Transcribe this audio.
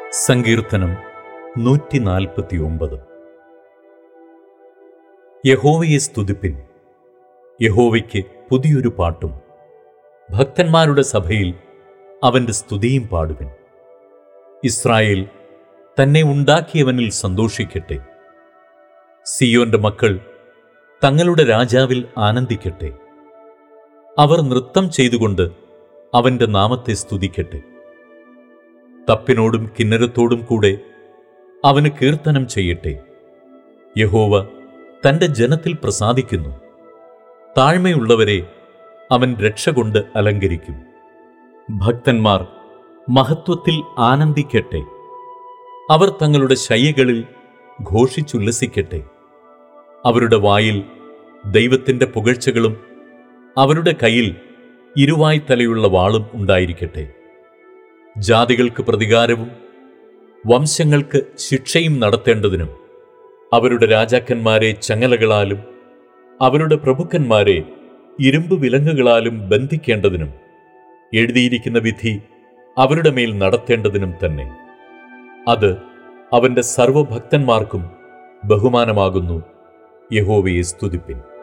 സങ്കീർത്തനം നൂറ്റി നാൽപ്പത്തി ഒമ്പത് യഹോവയെ സ്തുതിപ്പിൻ യഹോവയ്ക്ക് പുതിയൊരു പാട്ടും ഭക്തന്മാരുടെ സഭയിൽ അവന്റെ സ്തുതിയും പാടുവിൻ ഇസ്രായേൽ തന്നെ ഉണ്ടാക്കിയവനിൽ സന്തോഷിക്കട്ടെ സിയോന്റെ മക്കൾ തങ്ങളുടെ രാജാവിൽ ആനന്ദിക്കട്ടെ അവർ നൃത്തം ചെയ്തുകൊണ്ട് അവന്റെ നാമത്തെ സ്തുതിക്കട്ടെ തപ്പിനോടും കിന്നരത്തോടും കൂടെ അവന് കീർത്തനം ചെയ്യട്ടെ യഹോവ തന്റെ ജനത്തിൽ പ്രസാദിക്കുന്നു താഴ്മയുള്ളവരെ അവൻ രക്ഷ കൊണ്ട് അലങ്കരിക്കും ഭക്തന്മാർ മഹത്വത്തിൽ ആനന്ദിക്കട്ടെ അവർ തങ്ങളുടെ ശയ്യകളിൽ ഘോഷിച്ചുല്ലസിക്കട്ടെ അവരുടെ വായിൽ ദൈവത്തിന്റെ പുകഴ്ചകളും അവരുടെ കയ്യിൽ ഇരുവായ് തലയുള്ള വാളും ഉണ്ടായിരിക്കട്ടെ ജാതികൾക്ക് പ്രതികാരവും വംശങ്ങൾക്ക് ശിക്ഷയും നടത്തേണ്ടതിനും അവരുടെ രാജാക്കന്മാരെ ചങ്ങലകളാലും അവരുടെ പ്രഭുക്കന്മാരെ ഇരുമ്പ് വിലങ്ങുകളാലും ബന്ധിക്കേണ്ടതിനും എഴുതിയിരിക്കുന്ന വിധി അവരുടെ മേൽ നടത്തേണ്ടതിനും തന്നെ അത് അവന്റെ സർവഭക്തന്മാർക്കും ബഹുമാനമാകുന്നു യഹോവയെ സ്തുതിപ്പിൻ